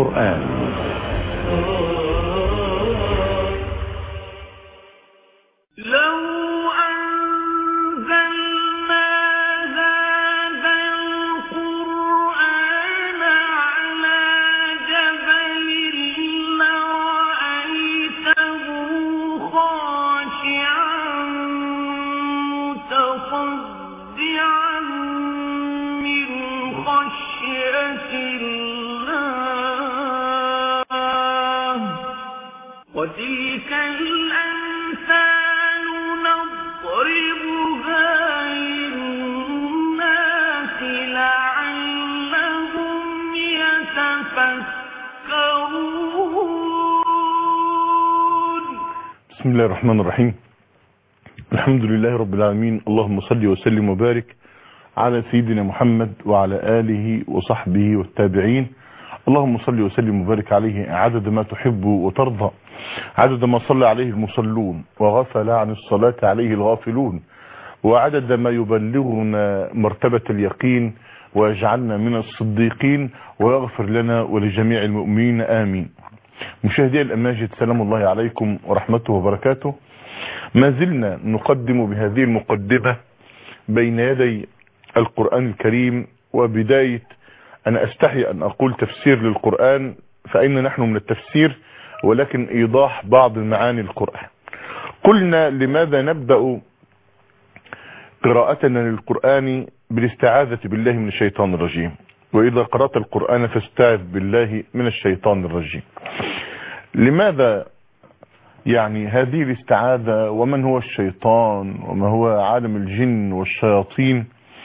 القرآن لو أنزلنا هذا القرآن على جبل لرأيته خاشعا متصدعا من خشية الله وتلك الأمثال نضربها للناس لعلهم يتفكرون بسم الله الرحمن الرحيم الحمد لله رب العالمين اللهم صل وسلم وبارك على سيدنا محمد وعلى آله وصحبه والتابعين اللهم صل وسلم وبارك عليه عدد ما تحب وترضى عدد ما صلى عليه المصلون وغفل عن الصلاة عليه الغافلون وعدد ما يبلغنا مرتبة اليقين ويجعلنا من الصديقين ويغفر لنا ولجميع المؤمنين آمين مشاهدي الأماجد سلام الله عليكم ورحمته وبركاته ما زلنا نقدم بهذه المقدمة بين يدي القرآن الكريم وبداية أنا أستحي أن أقول تفسير للقرآن فأين نحن من التفسير ولكن إيضاح بعض معاني القرآن قلنا لماذا نبدأ قراءتنا للقرآن بالاستعاذة بالله من الشيطان الرجيم وإذا قرأت القرآن فاستعذ بالله من الشيطان الرجيم لماذا يعني هذه الاستعاذة ومن هو الشيطان وما هو عالم الجن والشياطين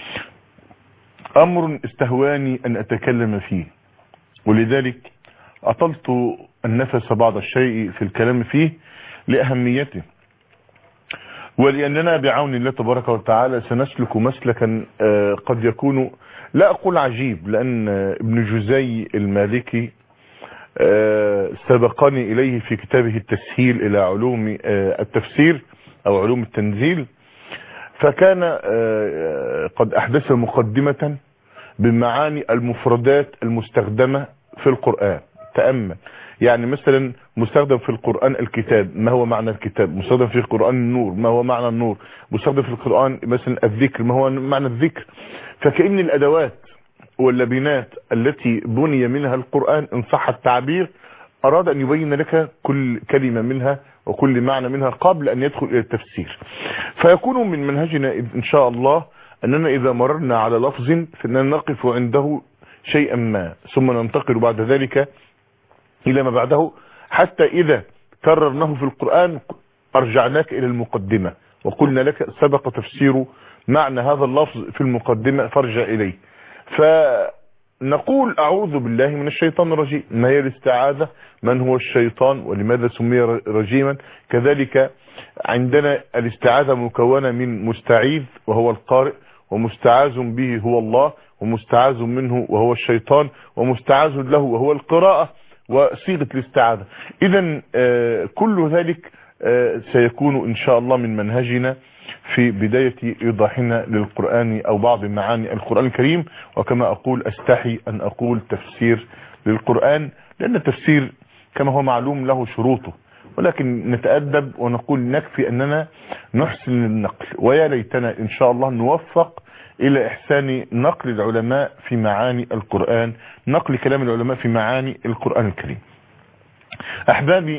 أمر استهواني أن أتكلم فيه ولذلك أطلت النفس بعض الشيء في الكلام فيه لأهميته ولأننا بعون الله تبارك وتعالى سنسلك مسلكا آه، قد يكون لا أقول عجيب لأن ابن جزي المالكي آه، سبقني إليه في كتابه التسهيل إلى علوم آه، التفسير أو علوم التنزيل فكان آه، قد أحدث مقدمة بمعاني المفردات المستخدمة في القرآن تأمل يعني مثلا مستخدم في القرآن الكتاب ما هو معنى الكتاب مستخدم في القرآن النور ما هو معنى النور مستخدم في القرآن مثلا الذكر ما هو معنى الذكر فكأن الأدوات واللبنات التي بني منها القرآن إن صح التعبير أراد أن يبين لك كل كلمة منها وكل معنى منها قبل أن يدخل إلى التفسير فيكون من منهجنا إن شاء الله أننا إذا مررنا على لفظ فإننا نقف عنده شيئا ما ثم ننتقل بعد ذلك إلى ما بعده حتى إذا كررناه في القرآن أرجعناك إلى المقدمة وقلنا لك سبق تفسير معنى هذا اللفظ في المقدمة فارجع إليه فنقول أعوذ بالله من الشيطان الرجيم ما هي الاستعاذة من هو الشيطان ولماذا سمي رجيما كذلك عندنا الاستعاذة مكونة من مستعيذ وهو القارئ ومستعاذ به هو الله ومستعاذ منه وهو الشيطان ومستعاذ له وهو القراءة وصيغة الاستعاذة اذا كل ذلك آه، سيكون ان شاء الله من منهجنا في بداية ايضاحنا للقرآن او بعض معاني القرآن الكريم وكما اقول استحي ان اقول تفسير للقرآن لان التفسير كما هو معلوم له شروطه ولكن نتأدب ونقول نكفي اننا نحسن النقل ويا ليتنا ان شاء الله نوفق الى احسان نقل العلماء في معاني القرآن نقل كلام العلماء في معاني القرآن الكريم احبابي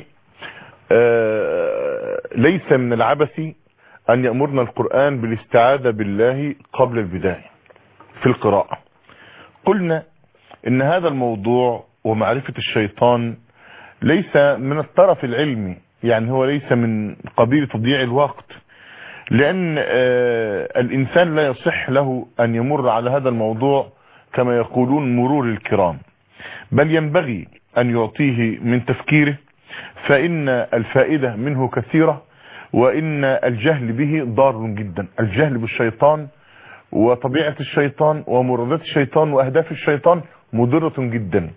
آه ليس من العبث ان يأمرنا القرآن بالاستعاذة بالله قبل البداية في القراءة قلنا ان هذا الموضوع ومعرفة الشيطان ليس من الطرف العلمي يعني هو ليس من قبيل تضييع الوقت لأن آه الإنسان لا يصح له أن يمر على هذا الموضوع كما يقولون مرور الكرام بل ينبغي أن يعطيه من تفكيره فإن الفائدة منه كثيرة وإن الجهل به ضار جدا الجهل بالشيطان وطبيعة الشيطان ومرادات الشيطان وأهداف الشيطان مضرة جدا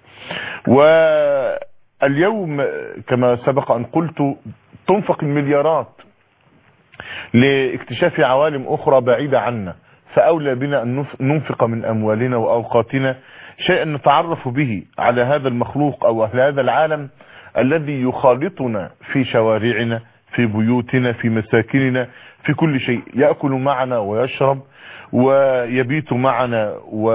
واليوم كما سبق أن قلت تنفق المليارات لاكتشاف عوالم أخرى بعيدة عنا فأولى بنا أن ننفق من أموالنا وأوقاتنا شيئا نتعرف به على هذا المخلوق او على هذا العالم الذي يخالطنا في شوارعنا في بيوتنا في مساكننا في كل شيء يأكل معنا ويشرب ويبيت معنا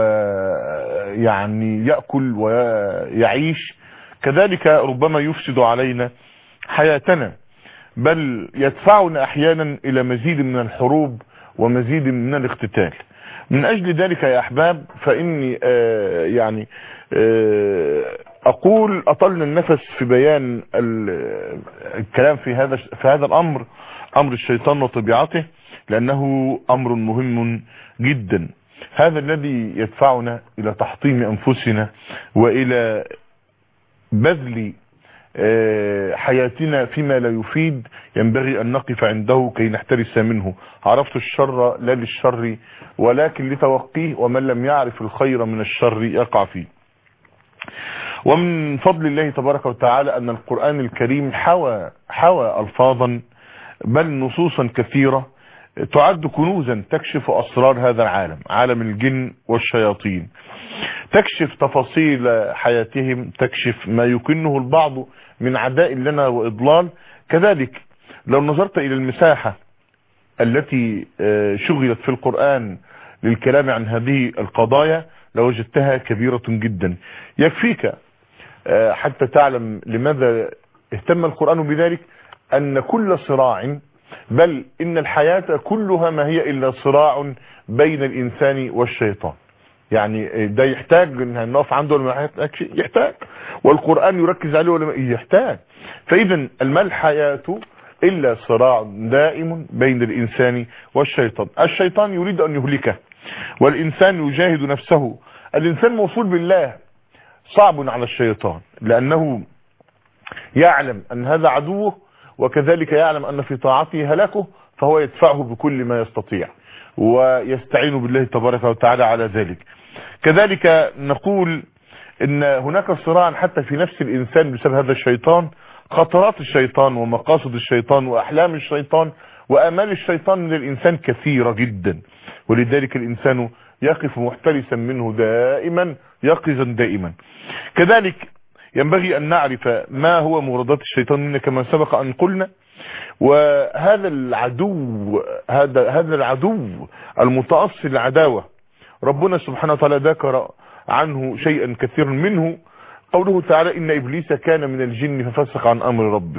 ويعني يأكل ويعيش كذلك ربما يفسد علينا حياتنا بل يدفعنا احيانا الى مزيد من الحروب ومزيد من الاقتتال من اجل ذلك يا احباب فاني آه يعني آه اقول اطلنا النفس في بيان الكلام في هذا في هذا الامر امر الشيطان وطبيعته لانه امر مهم جدا هذا الذي يدفعنا الى تحطيم انفسنا والى بذل حياتنا فيما لا يفيد ينبغي أن نقف عنده كي نحترس منه عرفت الشر لا للشر ولكن لتوقيه ومن لم يعرف الخير من الشر يقع فيه ومن فضل الله تبارك وتعالى أن القرآن الكريم حوى, حوى ألفاظا بل نصوصا كثيرة تعد كنوزا تكشف أسرار هذا العالم عالم الجن والشياطين تكشف تفاصيل حياتهم تكشف ما يكنه البعض من عداء لنا وإضلال كذلك لو نظرت إلى المساحة التي شغلت في القرآن للكلام عن هذه القضايا لوجدتها كبيرة جدا يكفيك حتى تعلم لماذا اهتم القرآن بذلك أن كل صراع بل إن الحياة كلها ما هي إلا صراع بين الإنسان والشيطان يعني ده يحتاج ان نقف عنده ولا ما يحتاجش يحتاج والقرآن يركز عليه ولا يحتاج فاذا ما الحياة الا صراع دائم بين الانسان والشيطان الشيطان يريد ان يهلكه والانسان يجاهد نفسه الانسان موصول بالله صعب على الشيطان لانه يعلم ان هذا عدوه وكذلك يعلم ان في طاعته هلاكه فهو يدفعه بكل ما يستطيع ويستعين بالله تبارك وتعالى على ذلك كذلك نقول ان هناك صراع حتى في نفس الانسان بسبب هذا الشيطان خطرات الشيطان ومقاصد الشيطان واحلام الشيطان وامال الشيطان من الانسان كثيرة جدا ولذلك الانسان يقف محترسا منه دائما يقظا دائما كذلك ينبغي ان نعرف ما هو مرادات الشيطان منا كما سبق ان قلنا وهذا العدو هذا هذا العدو المتأصل العداوة ربنا سبحانه وتعالى ذكر عنه شيئا كثيرا منه قوله تعالى إن إبليس كان من الجن ففسق عن أمر ربه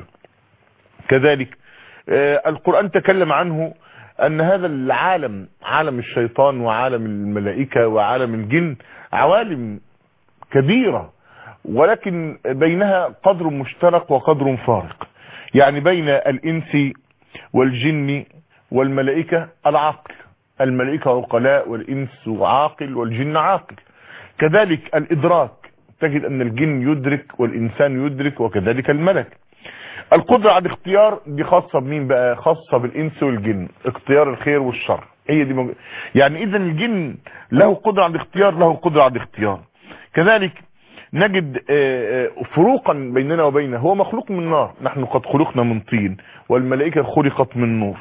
كذلك القرآن تكلم عنه أن هذا العالم عالم الشيطان وعالم الملائكة وعالم الجن عوالم كبيرة ولكن بينها قدر مشترك وقدر فارق يعني بين الإنس والجن والملائكة العقل الملائكة عقلاء والإنس عاقل والجن عاقل كذلك الإدراك تجد أن الجن يدرك والإنسان يدرك وكذلك الملك القدرة على الاختيار دي خاصة بمين بقى خاصة بالإنس والجن اختيار الخير والشر هي دي مج... يعني إذا الجن له قدرة على الاختيار له قدرة على الاختيار كذلك نجد فروقا بيننا وبينه هو مخلوق من نار نحن قد خلقنا من طين والملائكة خلقت من نور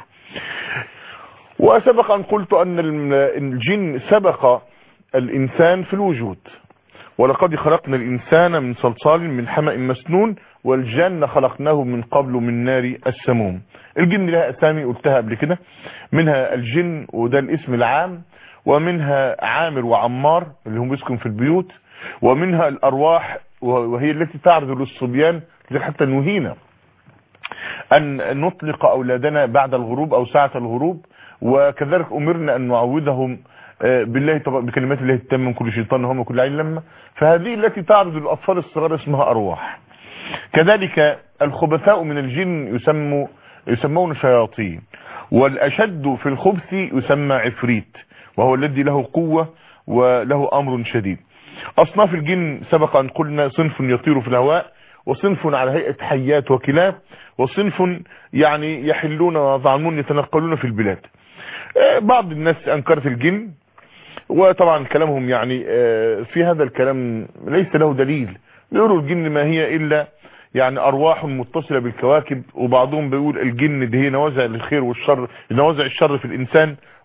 وسبق أن قلت أن الجن سبق الإنسان في الوجود ولقد خلقنا الإنسان من صلصال من حمأ مسنون والجن خلقناه من قبل من نار السموم الجن لها أسامي قلتها قبل كده منها الجن وده الاسم العام ومنها عامر وعمار اللي هم بيسكن في البيوت ومنها الأرواح وهي التي تعرض للصبيان حتى نهينا أن نطلق أولادنا بعد الغروب أو ساعة الغروب وكذلك أمرنا أن نعودهم بالله بكلمات الله التام من كل شيطان هم كل عين لما فهذه التي تعرض للأطفال الصغار اسمها أرواح كذلك الخبثاء من الجن يسموا يسمون شياطين والأشد في الخبث يسمى عفريت وهو الذي له قوة وله أمر شديد أصناف الجن سبق أن قلنا صنف يطير في الهواء وصنف على هيئة حيات وكلاب وصنف يعني يحلون ويضعنون يتنقلون في البلاد بعض الناس أنكرت الجن وطبعا كلامهم يعني في هذا الكلام ليس له دليل بيقولوا الجن ما هي إلا يعني أرواح متصلة بالكواكب وبعضهم بيقول الجن دي هي نوازع الخير والشر نوازع الشر في الإنسان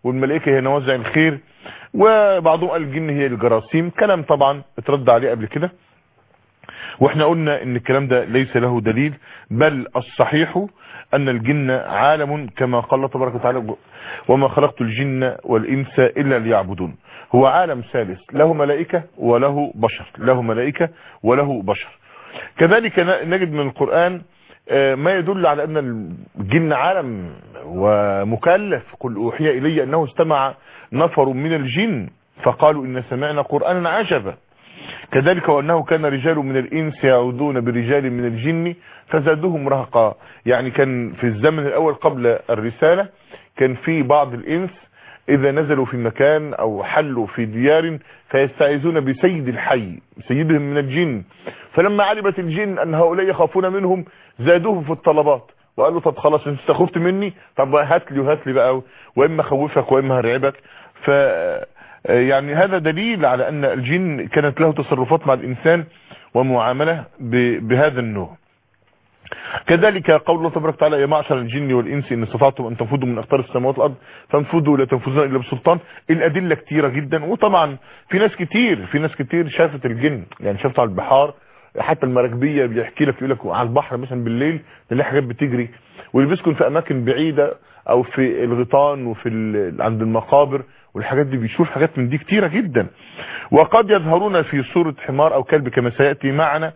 والملائكة هي نوازع الخير وبعضهم قال الجن هي الجراثيم كلام طبعا اترد عليه قبل كده واحنا قلنا ان الكلام ده ليس له دليل بل الصحيح ان الجن عالم كما قال الله تبارك وتعالى وما خلقت الجن والانس الا ليعبدون هو عالم ثالث له ملائكة وله بشر له ملائكة وله بشر كذلك نجد من القرآن ما يدل على ان الجن عالم ومكلف قل اوحي الي انه استمع نفر من الجن فقالوا ان سمعنا قرآنا عجبا كذلك وانه كان رجال من الانس يعودون برجال من الجن فزادهم رهقا يعني كان في الزمن الاول قبل الرسالة كان في بعض الانس اذا نزلوا في مكان او حلوا في ديار فيستعيذون بسيد الحي سيدهم من الجن فلما علمت الجن ان هؤلاء يخافون منهم زادوهم في الطلبات وقالوا طب خلاص انت استخفت مني طب هات لي وهات لي بقى واما خوفك واما هرعبك ف يعني هذا دليل على ان الجن كانت له تصرفات مع الانسان ومعاملة بهذا النوع كذلك قول الله تبارك وتعالى يا معشر الجن والانس ان استطعتم ان تنفذوا من اقطار السماوات والارض فانفذوا لا تنفذون الا بسلطان الادله كتيره جدا وطبعا في ناس كتير في ناس كتير شافت الجن يعني شافت على البحار حتى المراكبيه بيحكي لك يقول لك على البحر مثلا بالليل تلاقي حاجات بتجري واللي بيسكن في اماكن بعيده او في الغيطان وفي عند المقابر والحاجات دي بيشوف حاجات من دي كتيره جدا وقد يظهرون في صوره حمار او كلب كما سياتي معنا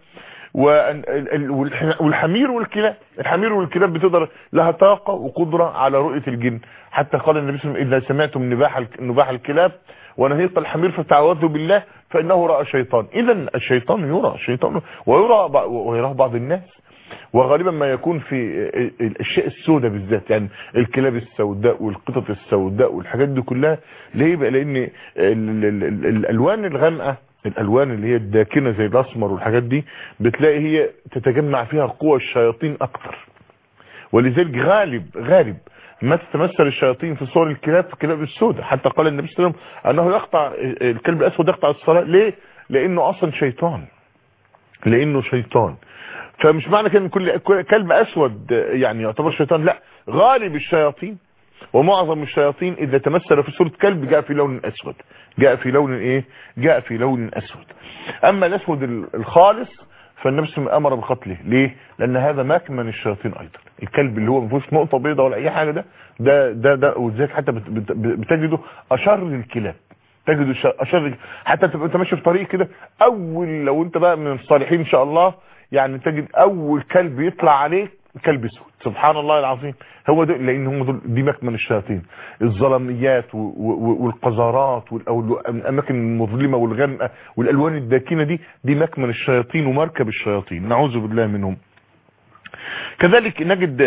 والحمير والكلاب الحمير والكلاب بتقدر لها طاقة وقدرة على رؤية الجن حتى قال النبي صلى الله عليه وسلم إذا سمعتم نباح نباح الكلاب ونهيق الحمير فتعوذوا بالله فإنه رأى شيطان إذا الشيطان يرى الشيطان ويرى ويراه بعض الناس وغالبا ما يكون في الاشياء السوداء بالذات يعني الكلاب السوداء والقطط السوداء والحاجات دي كلها ليه بقى لان الالوان الغامقه الالوان اللي هي الداكنه زي الاسمر والحاجات دي بتلاقي هي تتجمع فيها قوى الشياطين اكتر ولذلك غالب غالب ما تتمثل الشياطين في صور الكلاب في الكلاب السوداء حتى قال النبي صلى الله عليه وسلم انه يقطع الكلب الاسود يقطع الصلاه ليه لانه اصلا شيطان لانه شيطان فمش معنى كده ان كل كلب اسود يعني يعتبر شيطان لا غالب الشياطين ومعظم الشياطين اذا تمثل في صورة كلب جاء في لون اسود جاء في لون ايه جاء في لون اسود اما الاسود الخالص فالنبي صلى الله عليه وسلم امر بقتله ليه لان هذا مكمن الشياطين ايضا الكلب اللي هو ما فيهوش نقطه بيضاء ولا اي حاجه ده ده ده, ده ولذلك حتى بتجده اشر الكلاب تجد اشر حتى تبقى انت ماشي في طريق كده اول لو انت بقى من الصالحين ان شاء الله يعني تجد اول كلب يطلع عليك كلب اسود سبحان الله العظيم هو ده لان هم دول دي مكمن الشياطين الظلميات والقذارات والاماكن المظلمه والغامقه والالوان الداكنه دي دي مكمن الشياطين ومركب الشياطين نعوذ بالله منهم كذلك نجد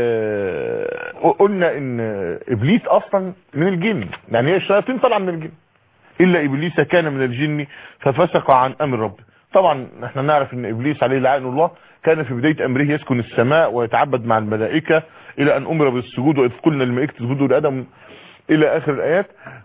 قلنا ان ابليس اصلا من الجن يعني هي الشياطين طالعه من الجن الا ابليس كان من الجن ففسق عن امر ربه طبعا احنا نعرف ان ابليس عليه لعن الله كان في بداية امره يسكن السماء ويتعبد مع الملائكة الى ان امر بالسجود واذ قلنا الملائكة تسجدوا لادم الى اخر الايات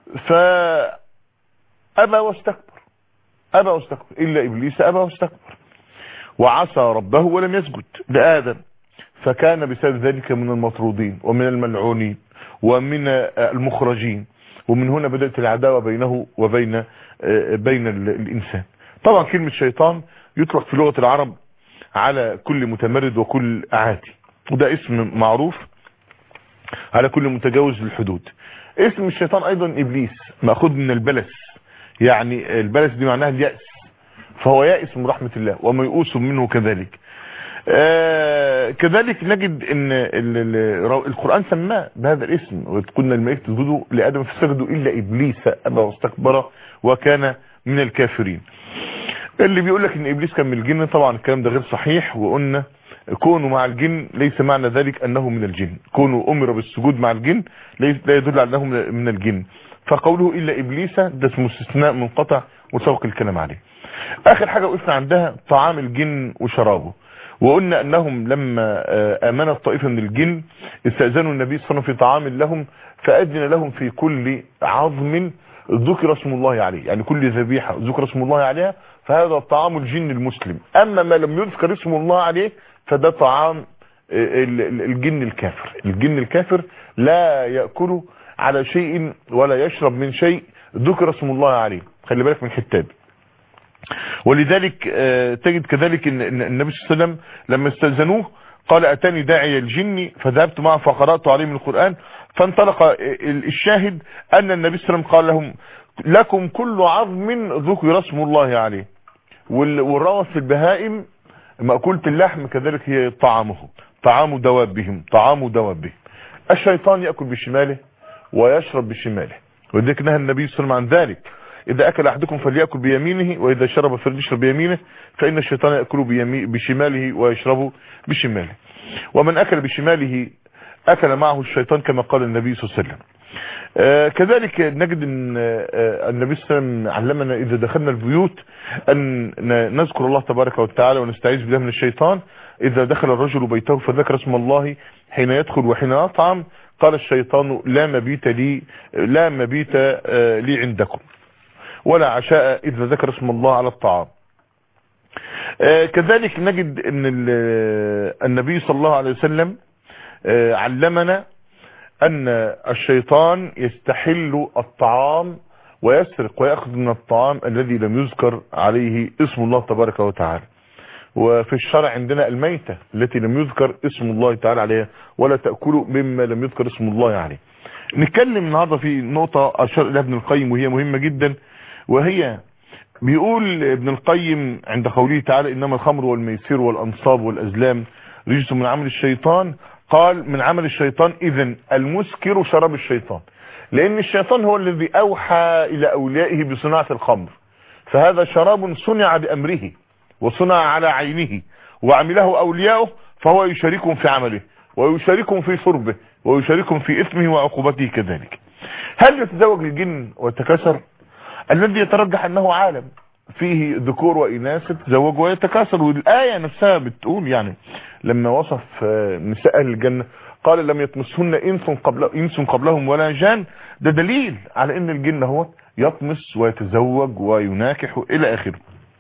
فابى واستكبر ابى واستكبر الا ابليس ابى واستكبر وعصى ربه ولم يسجد لادم فكان بسبب ذلك من المطرودين ومن الملعونين ومن المخرجين ومن هنا بدأت العداوة بينه وبين بين الانسان طبعا كلمة شيطان يطلق في لغة العرب على كل متمرد وكل عادي وده اسم معروف على كل متجاوز للحدود اسم الشيطان ايضا ابليس ماخوذ من البلس يعني البلس دي معناها اليأس فهو يائس من رحمة الله وميؤوس منه كذلك آه كذلك نجد ان القرآن سماه بهذا الاسم وقلنا الملائكة تسجدوا لآدم فسجدوا إلا إبليس أبى واستكبر وكان من الكافرين اللي بيقول لك ان ابليس كان من الجن طبعا الكلام ده غير صحيح وقلنا كونه مع الجن ليس معنى ذلك انه من الجن كونه امر بالسجود مع الجن لا يدل على انه من الجن فقوله الا ابليس ده اسمه استثناء منقطع وسوق الكلام عليه اخر حاجة وقفنا عندها طعام الجن وشرابه وقلنا انهم لما امنت طائفة من الجن استأذنوا النبي صلى الله عليه وسلم في طعام لهم فاذن لهم في كل عظم ذكر اسم الله عليه يعني كل ذبيحة ذكر اسم الله عليها فهذا طعام الجن المسلم اما ما لم يذكر اسم الله عليه فده طعام الجن الكافر الجن الكافر لا يأكل على شيء ولا يشرب من شيء ذكر اسم الله عليه خلي بالك من الحته دي ولذلك آه، تجد كذلك ان إن النبي صلى الله عليه وسلم لما استاذنوه قال اتاني داعي الجن فذهبت معه فقرات عليه من القران فانطلق آه، الشاهد ان النبي صلى الله عليه وسلم قال لهم لكم كل عظم ذكر اسم الله عليه وال- والروث في البهائم مأكولة اللحم كذلك هي طعامه طعام دوابهم طعام دوابهم الشيطان يأكل بشماله ويشرب بشماله ولذلك نهى النبي صلى الله عليه وسلم عن ذلك إذا أكل أحدكم فليأكل بيمينه وإذا شرب فليشرب بيمينه فإن الشيطان يأكل بيمي- بشماله ويشرب بشماله ومن أكل بشماله أكل معه الشيطان كما قال النبي صلى الله عليه وسلم آه، كذلك نجد ان آه، النبي صلى الله عليه وسلم علمنا اذا دخلنا البيوت ان ن- نذكر الله تبارك وتعالى ونستعيذ بالله من الشيطان اذا دخل الرجل بيته فذكر اسم الله حين يدخل وحين يطعم قال الشيطان لا مبيت لي لا مبيت آه، لي عندكم ولا عشاء اذا ذكر اسم الله على الطعام آه، كذلك نجد ان ال- النبي صلى الله عليه وسلم آه، علمنا ان الشيطان يستحل الطعام ويسرق ويأخذ من الطعام الذي لم يذكر عليه اسم الله تبارك وتعالى وفي الشرع عندنا الميتة التي لم يذكر اسم الله تعالى عليها ولا تأكلوا مما لم يذكر اسم الله عليه نتكلم النهاردة في نقطة أشار إليها ابن القيم وهي مهمة جدا وهي بيقول ابن القيم عند قوله تعالى إنما الخمر والميسير والأنصاب والأزلام رجس من عمل الشيطان قال من عمل الشيطان إذا المسكر شراب الشيطان لأن الشيطان هو الذي أوحى إلى أوليائه بصناعة الخمر فهذا شراب صنع بأمره وصنع على عينه وعمله أولياؤه فهو يشاركهم في عمله ويشاركهم في شربه ويشاركهم في إثمه وعقوبته كذلك هل يتزوج الجن ويتكاثر الذي يترجح أنه عالم فيه ذكور وإناث يتزوج ويتكاثر والآية نفسها بتقول يعني لما وصف آه، نساء أهل الجنة قال لم يطمسهن إنس, قبل إنس قبلهم ولا جان ده دليل على أن الجن هو يطمس ويتزوج ويناكح إلى آخره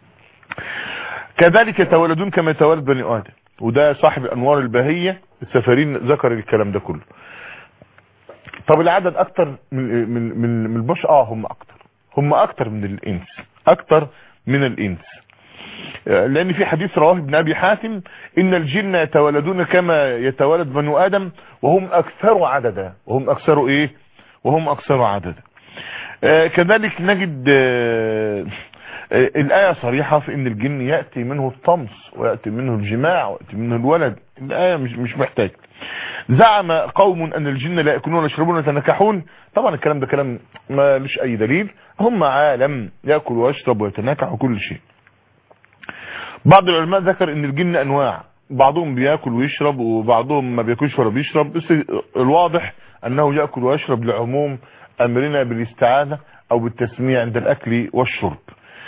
كذلك يتولدون كما يتولد بني آدم وده صاحب الأنوار الباهية السفارين ذكر الكلام ده كله طب العدد أكتر من, من, من, من البشر آه هم أكتر هم أكتر من الإنس أكتر من الإنس لأن في حديث رواه ابن أبي حاتم إن الجن يتولدون كما يتولد بنو آدم وهم أكثر عددا وهم أكثر إيه وهم أكثر عددا آه كذلك نجد آه آه الآية صريحة في إن الجن يأتي منه الطمس ويأتي منه الجماع ويأتي منه الولد الآية مش, مش محتاج زعم قوم أن الجن لا يأكلون ويشربون ويتنكحون طبعا الكلام ده كلام ما لش أي دليل هم عالم يأكل ويشرب ويتنكح وكل شيء بعض العلماء ذكر ان الجن انواع بعضهم بياكل ويشرب وبعضهم ما بياكلش ولا بيشرب بس الواضح انه ياكل ويشرب لعموم امرنا بالاستعاذه او بالتسميع عند الاكل والشرب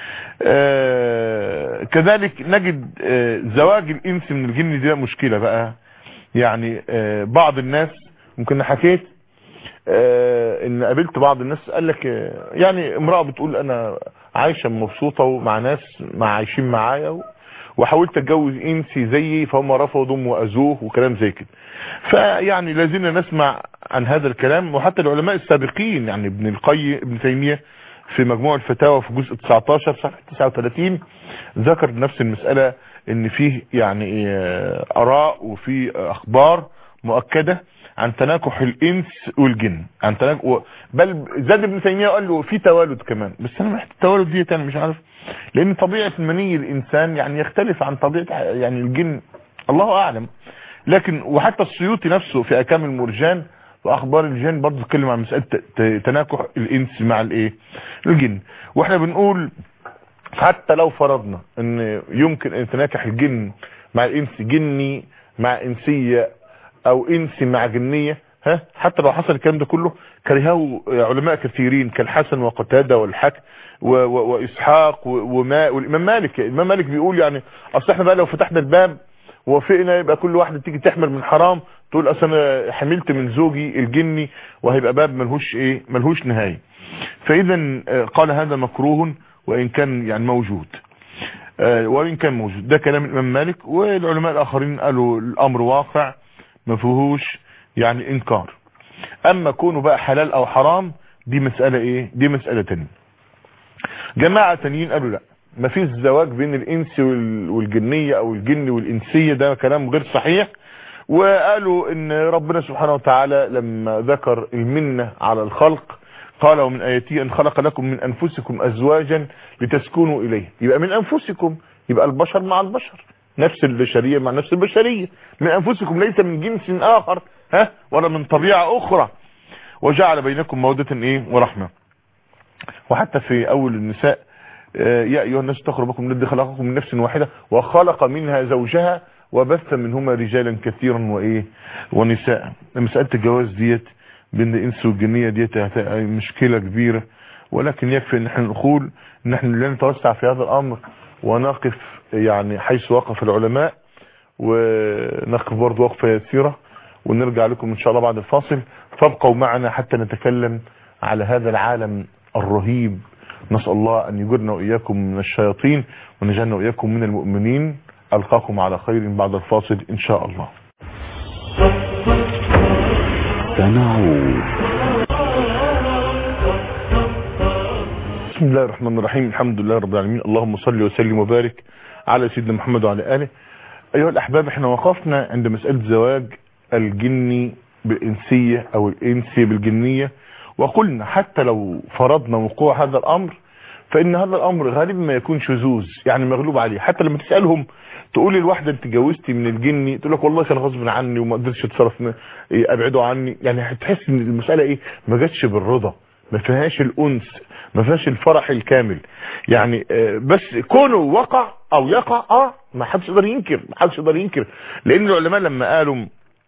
آه كذلك نجد آه زواج الانس من الجن دي مشكله بقى يعني آه بعض الناس ممكن حكيت آه ان قابلت بعض الناس قال لك آه يعني امراه بتقول انا عايشه مبسوطه ومع ناس مع عايشين معايا و... وحاولت اتجوز انسي زيي فهم رفضوا واذوه وكلام زي كده فيعني لازلنا نسمع عن هذا الكلام وحتى العلماء السابقين يعني ابن القيم ابن تيميه في مجموع الفتاوى في جزء 19 صفحه 39 ذكر نفس المساله ان فيه يعني اراء وفي اخبار مؤكده عن تناكح الانس والجن عن تناكح بل زاد ابن تيميه قال له في توالد كمان بس انا محتاج التوالد دي انا مش عارف لان طبيعه مني الانسان يعني يختلف عن طبيعه يعني الجن الله اعلم لكن وحتى السيوطي نفسه في اكام المرجان واخبار الجن برضه اتكلم عن مساله تناكح الانس مع الايه الجن واحنا بنقول حتى لو فرضنا ان يمكن ان تناكح الجن مع الانس جني مع انسيه او انسي مع جنيه ها حتى لو حصل الكلام ده كله كرهه علماء كثيرين كالحسن وقتاده والحكم واسحاق وما والامام مالك الامام مالك بيقول يعني اصل احنا بقى لو فتحنا الباب ووافقنا يبقى كل واحده تيجي تحمل من حرام تقول اصل انا حملت من زوجي الجني وهيبقى باب ملهوش ايه ملهوش نهايه فاذا قال هذا مكروه وان كان يعني موجود وان كان موجود ده كلام الامام مالك والعلماء الاخرين قالوا الامر واقع ما فيهوش يعني انكار اما كونه بقى حلال او حرام دي مسألة ايه دي مسألة تانية جماعة تانيين قالوا لا مفيش زواج بين الانس وال- والجنية او الجن والانسية ده كلام غير صحيح وقالوا ان ربنا سبحانه وتعالى لما ذكر المنة على الخلق قال ومن آياته أن خلق لكم من أنفسكم أزواجا لتسكنوا إليه يبقى من أنفسكم يبقى البشر مع البشر نفس البشرية مع نفس البشرية من أنفسكم ليس من جنس آخر ها ولا من طبيعة أخرى وجعل بينكم مودة إيه ورحمة وحتى في أول النساء آه، يا أيها الناس اتقوا ربكم الذي خلقكم من نفس واحدة وخلق منها زوجها وبث منهما رجالا كثيرا وإيه ونساء مسألة الجواز ديت بين الإنس والجنية ديت هتبقى مشكلة كبيرة ولكن يكفي ان احنا نقول ان احنا لا نتوسع في هذا الامر ونقف يعني حيث وقف العلماء ونقف برضه وقفة يسيرة ونرجع لكم ان شاء الله بعد الفاصل فابقوا معنا حتى نتكلم على هذا العالم الرهيب نسأل الله ان يجرنا واياكم من الشياطين ونجعلنا واياكم من المؤمنين القاكم على خير بعد الفاصل ان شاء الله سنعود بسم الله الرحمن الرحيم الحمد لله رب العالمين اللهم صل وسلم وبارك على سيدنا محمد وعلى آله أيها الأحباب احنا وقفنا عند مسألة زواج الجني بالإنسية أو الإنسي بالجنية وقلنا حتى لو فرضنا وقوع هذا الأمر فإن هذا الأمر غالبا ما يكون شذوذ يعني مغلوب عليه حتى لما تسألهم تقول للواحدة انت جوزتي من الجني تقول لك والله كان غصب عني وما قدرتش اتصرف م- إيه، ابعده عني يعني هتحس ان المسألة ايه ما جاتش بالرضا ما فيهاش الانس ما فيهاش الفرح الكامل يعني آه، بس كونه وقع او يقع اه ما حدش يقدر ينكر ما حدش يقدر ينكر لان العلماء لما قالوا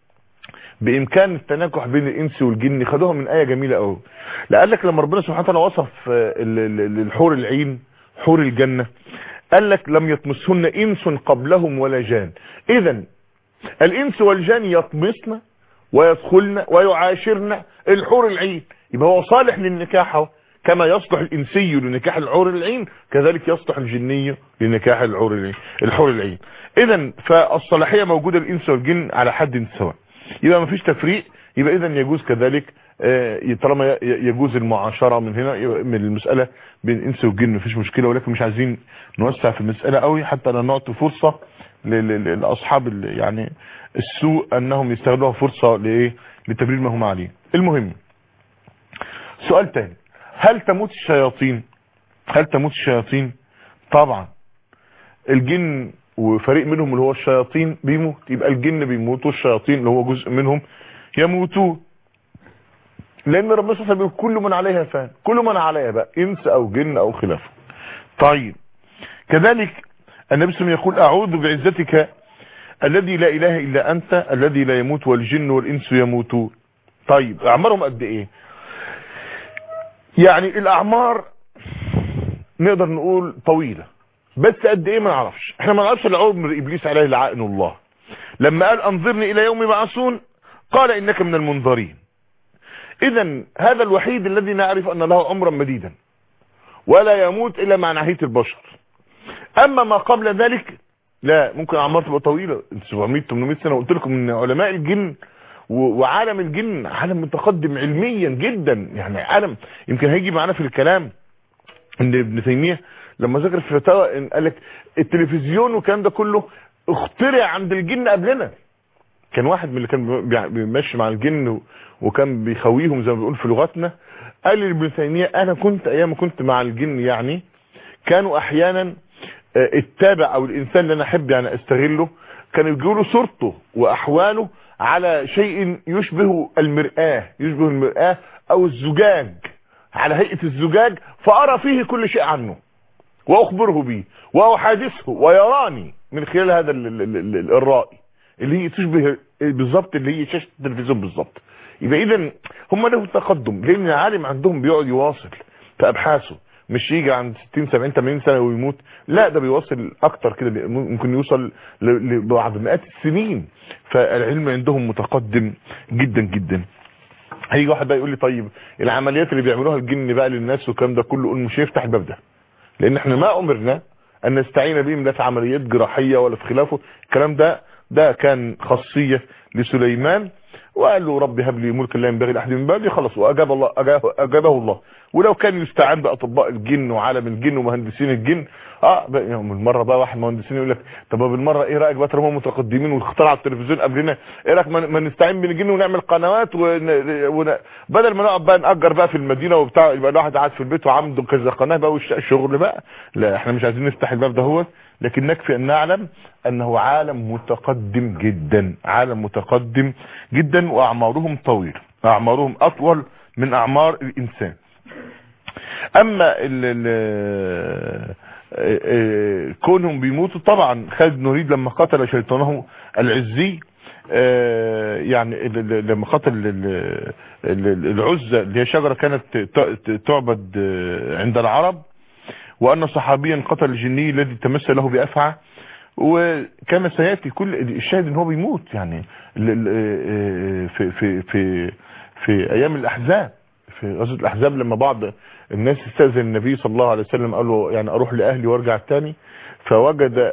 بامكان التناكح بين الانس والجن خدوها من ايه جميله قوي لا قال لك لما ربنا سبحانه وتعالى وصف آه، ال- ال- الحور العين حور الجنه قال لك لم يطمسهن انس قبلهم ولا جان اذا الانس والجان يطمسن ويدخلن ويعاشرن الحور العين يبقى هو صالح للنكاح اهو. كما يصلح الانسي لنكاح الحور العين كذلك يصلح الجني لنكاح الحور العين الحور العين اذا فالصلاحيه موجوده الانس والجن على حد سواء يبقى ما فيش تفريق يبقى اذا يجوز كذلك آه، طالما ي- يجوز المعاشره من هنا يبقى من المساله بين الانس والجن مفيش مشكله ولكن مش عايزين نوسع في المساله قوي حتى لا نعطي فرصه ل- ل- ل- لاصحاب ال- يعني السوء انهم يستغلوها فرصه لايه لتبرير ما هم عليه المهم سؤال تاني هل تموت الشياطين هل تموت الشياطين طبعا الجن وفريق منهم اللي هو الشياطين بيموت يبقى الجن بيموت والشياطين اللي هو جزء منهم يموتون لان ربنا سبحانه وتعالى بيقول كل من عليها فان كل من عليها بقى انس او جن او خلافه طيب كذلك النبي صلى الله عليه وسلم يقول اعوذ بعزتك الذي لا اله الا انت الذي لا يموت والجن والانس يموتون طيب اعمارهم قد ايه يعني الاعمار نقدر نقول طويلة بس قد ايه ما نعرفش احنا ما نعرفش العمر ابليس عليه لعائن الله لما قال انظرني الى يوم يبعثون قال انك من المنظرين اذا هذا الوحيد الذي نعرف ان له عمرا مديدا ولا يموت الا مع نهاية البشر اما ما قبل ذلك لا ممكن اعمار تبقى طويلة 700 800 سنة قلت لكم ان علماء الجن و- وعالم الجن عالم متقدم علميا جدا يعني عالم يمكن هيجي معانا في الكلام ان ابن تيمية لما ذكر في فتاوى إن قال لك التلفزيون والكلام ده كله اخترع عند الجن قبلنا كان واحد من اللي كان بي- بيمشي مع الجن و- وكان بيخويهم زي ما بيقول في لغتنا قال لي ابن تيمية انا كنت ايام ما كنت مع الجن يعني كانوا احيانا آه، التابع او الانسان اللي انا احب يعني استغله كانوا يجيوا له صورته واحواله على شيء يشبه المرآة يشبه المرآة او الزجاج على هيئة الزجاج فارى فيه كل شيء عنه واخبره به واحادثه ويراني من خلال هذا ال- ال- ال- ال- الرائي اللي هي تشبه بالظبط اللي هي شاشة التلفزيون بالظبط يبقى اذا هم لهم تقدم لان العالم عندهم بيقعد يواصل في ابحاثه مش يجي عند 60 70 80 سنه ويموت لا ده بيواصل اكتر كده بي- ممكن يوصل ل- لبعض مئات السنين فالعلم عندهم متقدم جدا جدا هيجي واحد بقى يقول لي طيب العمليات اللي بيعملوها الجن بقى للناس والكلام ده كله مش هيفتح الباب ده لان احنا ما امرنا ان نستعين بهم لا في عمليات جراحيه ولا في خلافه الكلام ده ده كان خاصيه لسليمان وقال له رب هب لي ملكا لا ينبغي لاحد من بعدي خلاص واجاب الله أجابه, اجابه الله ولو كان يستعان باطباء الجن وعالم الجن ومهندسين الجن اه بقى يوم المره بقى واحد مهندسين يقول لك طب بالمره ايه رايك بقى طالما هم متقدمين واخترعوا التلفزيون قبلنا ايه رايك ما ما نستعين بالجن ونعمل قنوات ون... ون... بدل ما نقعد بقى نأجر بقى في المدينه وبتاع يبقى الواحد قاعد في البيت وعنده كذا قناه بقى والشغل بقى لا احنا مش عايزين نفتح الباب ده هو لكن نكفي ان نعلم انه عالم متقدم جدا عالم متقدم جدا واعمارهم طويل اعمارهم اطول من اعمار الانسان اما ال ال كونهم بيموتوا طبعا خالد نريد لما قتل شيطانه العزي يعني لما قتل العزة اللي هي شجرة كانت تعبد عند العرب وأن صحابيا قتل الجني الذي تمثل له بأفعى وكما سيأتي كل الشاهد ان هو بيموت يعني في في في في ايام الاحزاب في غزوه الاحزاب لما بعض الناس استاذن النبي صلى الله عليه وسلم قال له يعني اروح لاهلي وارجع تاني فوجد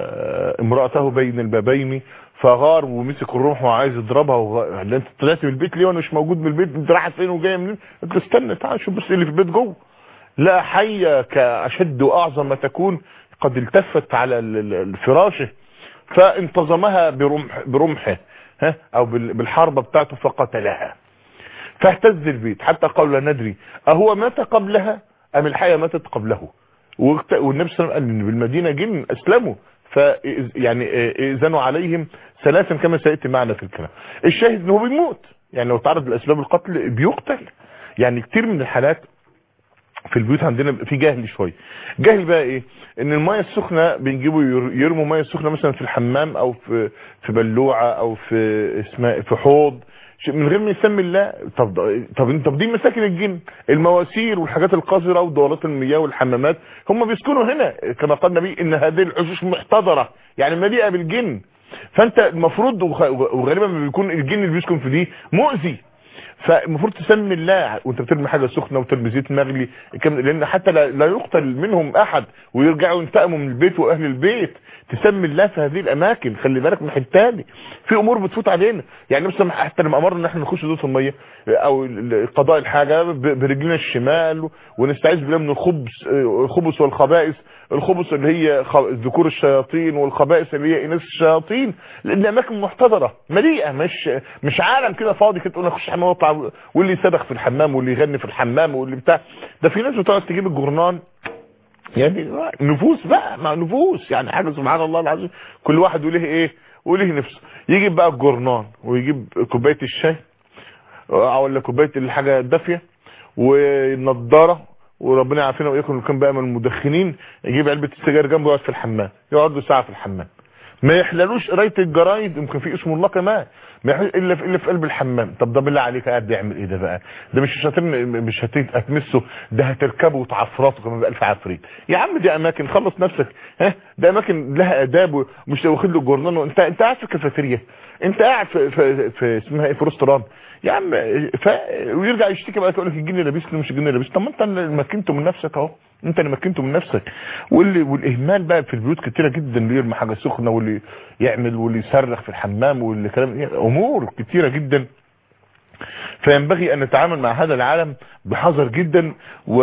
امراته بين البابين فغار ومسك الرمح وعايز يضربها وغ... انت طلعت من البيت ليه وانا مش موجود من البيت انت رايحه فين وجايه منين قلت له استنى تعال شوف بس اللي في البيت جوه لا حيه كاشد واعظم ما تكون قد التفت على الفراشه فانتظمها برمح برمحه ها او بالحربة بتاعته فقتلها فاهتز البيت حتى قالوا لا ندري اهو مات قبلها ام الحية ماتت قبله والنبي صلى الله عليه وسلم قال ان بالمدينة جن اسلموا ف يعني اذنوا عليهم ثلاثا كما سياتي معنا في الكلام الشاهد انه بيموت يعني لو تعرض لاسباب القتل بيقتل يعني كتير من الحالات في البيوت عندنا في جهل شويه جهل بقى ايه ان الميه السخنه بنجيبوا يرموا ميه سخنه مثلا في الحمام او في في بلوعه او في اسمها في حوض من غير ما يسمي الله طب طب طب دي مساكن الجن المواسير والحاجات القذره ودورات المياه والحمامات هم بيسكنوا هنا كما قال النبي ان هذه العشوش محتضره يعني مليئه بالجن فانت المفروض وغالبا بيكون الجن اللي بيسكن في دي مؤذي فالمفروض تسمي الله وانت بترمي حاجه سخنه وترمي زيت مغلي لان حتى لا, لا يقتل منهم احد ويرجعوا ينتقموا من البيت واهل البيت تسمي الله في هذه الاماكن خلي بالك من حته تاني في امور بتفوت علينا يعني مثلا حتى لما امرنا ان احنا نخش دوت الميه او قضاء الحاجه برجلنا الشمال ونستعيذ بالله من الخبز الخبث والخبائث الخبث اللي هي ذكور الشياطين والخبائث اللي هي اناث الشياطين لان اماكن محتضره مليئه مش مش عالم كده فاضي كده تقول اخش حمام واطلع واللي يصرخ في الحمام واللي يغني في الحمام واللي بتاع ده في ناس بتقعد تجيب الجرنان يعني نفوس بقى مع نفوس يعني حاجه سبحان الله العظيم كل واحد وليه ايه وليه نفسه يجيب بقى الجرنان ويجيب كوبايه الشاي ولا كوبايه الحاجه الدافيه والنضاره وربنا يعافينا واياكم كان بقى من المدخنين يجيب علبه السجاير جنبه يقعد في الحمام يقعد له ساعه في الحمام ما يحللوش قرايه الجرايد يمكن في اسم الله كمان ما يحلل الا في الا في قلب الحمام طب ده بالله عليك قاعد يعمل ايه ده بقى ده مش هتم مش هتمسه ده هتركبه وتعفرته كمان بألف عفريت يا عم دي اماكن خلص نفسك ها ده اماكن لها اداب ومش واخد له الجورنال وانت انت قاعد في كافيتيريا انت قاعد في, في, في اسمها ايه في ريستوران يا عم ف... ويرجع يشتكي بقى تقول لك الجن لابسني مش الجن لابسني طب ما انت اللي مكنته من نفسك اهو انت اللي مكنته من نفسك واللي والاهمال بقى في البيوت كتيره جدا اللي يرمي حاجه سخنه واللي يعمل واللي يصرخ في الحمام واللي كلام امور كتيره جدا فينبغي ان نتعامل مع هذا العالم بحذر جدا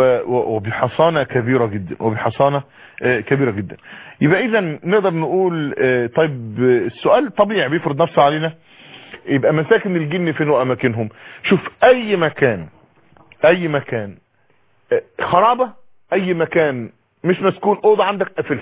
وبحصانة كبيرة جدا وبحصانة كبيرة جدا يبقى اذا نقدر نقول طيب السؤال طبيعي بيفرض نفسه علينا يبقى مساكن الجن فين واماكنهم شوف اي مكان اي مكان خرابة اي مكان مش مسكون اوضة عندك قافلها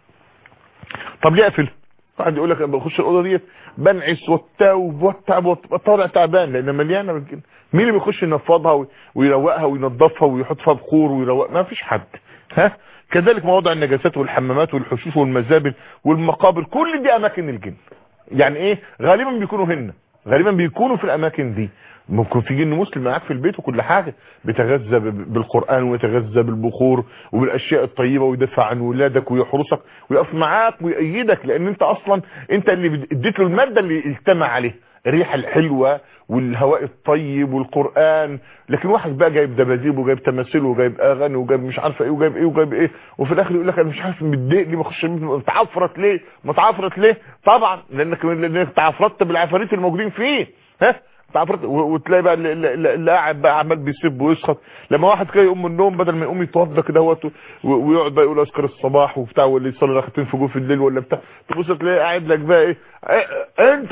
طب ليه قافلها واحد يقول لك انا بخش الاوضه ديت بنعس والتوب والتعب والطالع تعبان لان مليانه بالجن مين اللي بيخش ينفضها ويروقها وينظفها ويحط فيها بخور ويروق ما فيش حد ها كذلك مواضع النجاسات والحمامات والحشوش والمزابل والمقابر كل دي اماكن الجن يعني ايه غالبا بيكونوا هنا غالبا بيكونوا في الاماكن دي ممكن في جن مسلم معاك في البيت وكل حاجة بيتغذى بالقرآن ويتغذى بالبخور وبالاشياء الطيبة ويدافع عن ولادك ويحرسك ويقف معاك ويأيدك لان انت اصلا انت اللي اديت له المادة اللي اجتمع عليه الريحة الحلوة والهواء الطيب والقرآن لكن واحد بقى جايب دباديب وجايب تماثيل وجايب اغاني وجايب مش عارفه ايه وجايب ايه وجايب ايه وفي الاخر يقول لك انا مش عارف متضايق ليه بخش متعفرت ليه متعفرت ليه طبعا لانك لانك تعفرت بالعفاريت الموجودين فيه ها بتاع عفريت و- وتلاقي بقى اللي- اللي اللي قاعد بقى عمال بيسب ويسخط لما واحد كده يقوم من النوم بدل ما يقوم يتوضى كده هوت و- ويقعد بقى يقول اذكار الصباح وبتاع واللي يصلي ركعتين في جوف الليل ولا بتاع تبص تلاقيه قاعد لك بقى ايه إيه، انت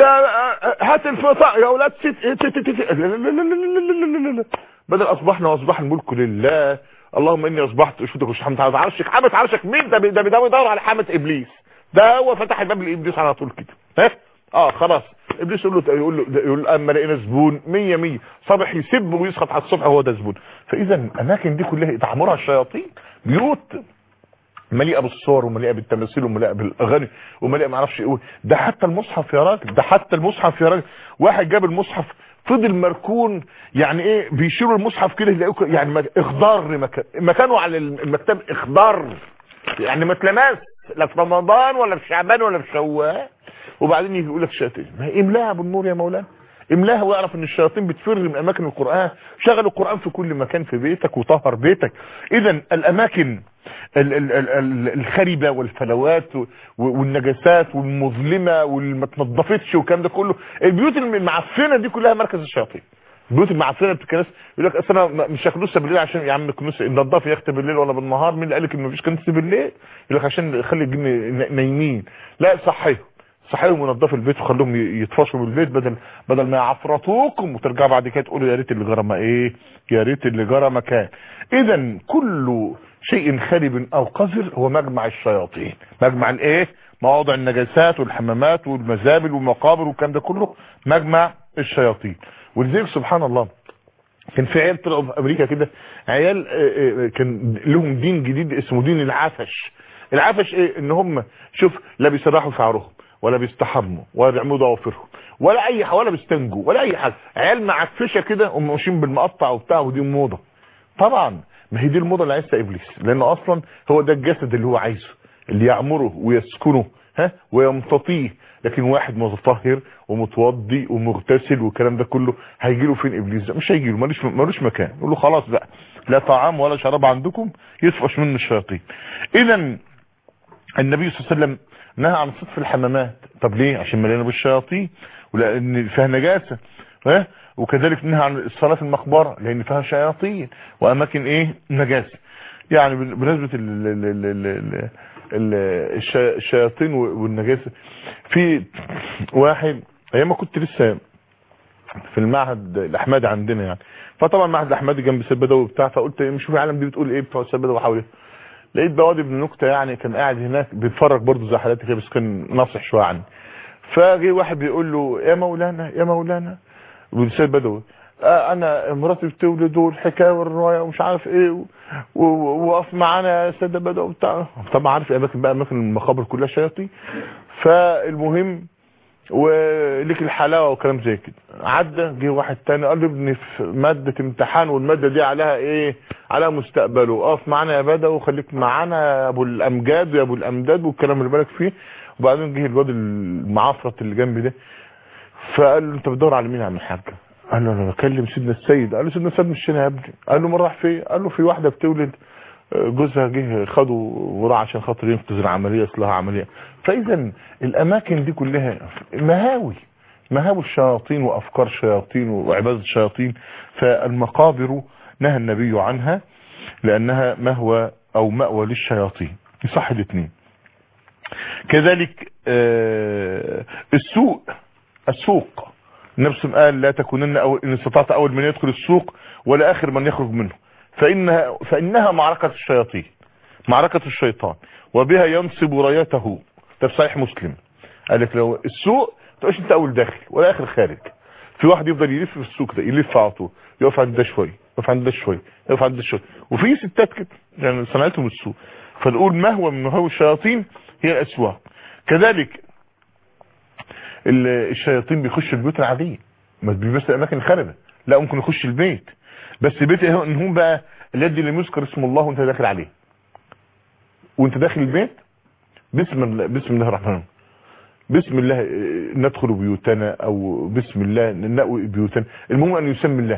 هات الفطار يا اولاد ست إيه، ت- ت- ت- ت- لا- لا- لا- لا- لا- لا- لا- لا- لا. بدل اصبحنا واصبح الملك لله اللهم اني اصبحت اشهدك وشحمت على عرشك حامت عرشك مين ده بي- ده ده بيدور على حامة ابليس ده هو فتح الباب لابليس على طول كده ها اه خلاص ابليس يقول له يقول له يقول له اما لقينا زبون 100 100 صبح يسب ويسخط على الصبح هو ده زبون فاذا الاماكن دي كلها تعمرها الشياطين بيوت مليئه بالصور ومليئه بالتماثيل ومليئه بالاغاني ومليئه ما اعرفش ايه ده حتى المصحف يا راجل ده حتى المصحف يا راجل واحد جاب المصحف فضل مركون يعني ايه بيشيلوا المصحف كده يلاقوه ك- يعني مك- اخضر مكان مكانه على المكتب اخضر يعني ما اتلمس لا في رمضان ولا في شعبان ولا في شوال وبعدين يجي يقول لك شياطين ما هي املاها بالنور يا مولانا املاها واعرف ان الشياطين بتفر من اماكن القران شغل القران في كل مكان في بيتك وطهر بيتك اذا الاماكن ال- ال- ال- ال- الخربه والفلوات و- والنجاسات والمظلمه واللي ما اتنضفتش والكلام ده كله البيوت المعفنه دي كلها مركز الشياطين البيوت المعفنه بتتكنس يقول لك اصل انا م- مش هكنسها بالليل عشان يا عم كنوس نضف يا اختي بالليل ولا بالنهار مين اللي قال لك ان مفيش كنس بالليل يقول لك عشان خلي الجن ن- نايمين لا صحيهم صحيهم ونضفوا البيت وخلوهم ي- يتفشوا بالبيت بدل بدل ما يعفرطوكم وترجعوا بعد كده تقولوا يا ريت اللي جرى ما ايه يا ريت اللي جرى مكان اذا كل شيء خرب او قذر هو مجمع الشياطين مجمع الايه مواضع النجاسات والحمامات والمزابل والمقابر والكلام ده كله مجمع الشياطين ولذلك سبحان الله كان في عيال طلعوا في امريكا كده عيال آه، آه، كان لهم دين جديد اسمه دين العفش العفش ايه ان هم شوف لا بيسرحوا شعرهم ولا بيستحموا ولا بيعملوا ضوافرهم ولا اي حاجه ولا بيستنجوا ولا اي حاجه عيال معفشه كده وماشيين بالمقطع وبتاع ودي موضه طبعا ما هي دي الموضه اللي عايزها ابليس لانه اصلا هو ده الجسد اللي هو عايزه اللي يعمره ويسكنه ها ويمتطيه لكن واحد متطهر ومتوضي ومغتسل والكلام ده كله هيجي له فين ابليس ده مش هيجي له ملوش ملوش مكان يقول له خلاص بقى لا طعام ولا شراب عندكم يطفش منه الشياطين اذا النبي صلى الله عليه وسلم نهى عن صدف الحمامات طب ليه عشان مليانه بالشياطين ولان فيها نجاسه ها وكذلك نهى عن الصلاه في المقبره لان فيها شياطين واماكن ايه نجاسه يعني بن- بالنسبه ال- ال- ال- ال- ال- ال- الشي- الشياطين والنجاسه في واحد ايام ما كنت لسه في المعهد الاحمدي عندنا يعني فطبعا المعهد الاحمدي جنب سيد بدوي بتاع فقلت إيه، شوف العالم دي بتقول ايه بتوع سيد بدوي حواليه لقيت بوادي ابن نكته يعني كان قاعد هناك بيتفرج برضه زي حالاتي كده بس كان ناصح شويه عني فجه واحد بيقول له يا مولانا يا مولانا والسيد بدوي آه انا مراتي بتولد والحكايه والروايه ومش عارف ايه و- و- وقف معانا يا سيد بدوي بتاع طبعا عارف اماكن بقى اماكن المقابر كلها شياطين فالمهم وليك الحلاوه وكلام زي كده عدى جه واحد تاني قال له ابني في ماده امتحان والماده دي عليها ايه عليها مستقبله اقف معانا يا بدوي وخليك معانا يا ابو الامجاد ويا ابو الامداد والكلام اللي بالك فيه وبعدين جه الواد المعفرت اللي جنبي ده فقال له انت بتدور على مين يا عم الحاج قال له انا بكلم سيدنا السيد قال له سيدنا السيد مش هنا يا ابني قال له ما راح فين قال له في واحده بتولد جوزها جه خده وراح عشان خاطر ينقذ العمليه اصلها عمليه فاذا الاماكن دي كلها مهاوي مهاوي الشياطين وافكار شياطين وعباده شياطين فالمقابر نهى النبي عنها لانها مهوى او مأوى للشياطين يصح الاثنين كذلك آه، السوق السوق نفس ما قال لا تكونن أول ان استطعت اول من يدخل السوق ولا اخر من يخرج منه فانها فانها معركه الشياطين معركه الشيطان وبها ينصب رايته ده في صحيح مسلم قال لك لو السوق تبقاش انت اول داخل ولا اخر خارج في واحد يفضل يلف في السوق ده يلف على طول يقف عند ده شويه يقف عند ده شويه يقف عند ده شويه وفي ستات كده يعني صنعتهم السوق فنقول مهوى من مهوى الشياطين هي الاسواق كذلك ال- الشياطين بيخشوا البيوت العاديه ما بيبص الاماكن الخاربه لا ممكن يخش البيت بس بيت إيه؟ ان هم بقى الذي لم يذكر اسم الله وانت داخل عليه وانت داخل البيت بسم الله بسم الله الرحمن الرحيم بسم الله آه، ندخل بيوتنا او بسم الله نأوي بيوتنا المهم ان يسمي الله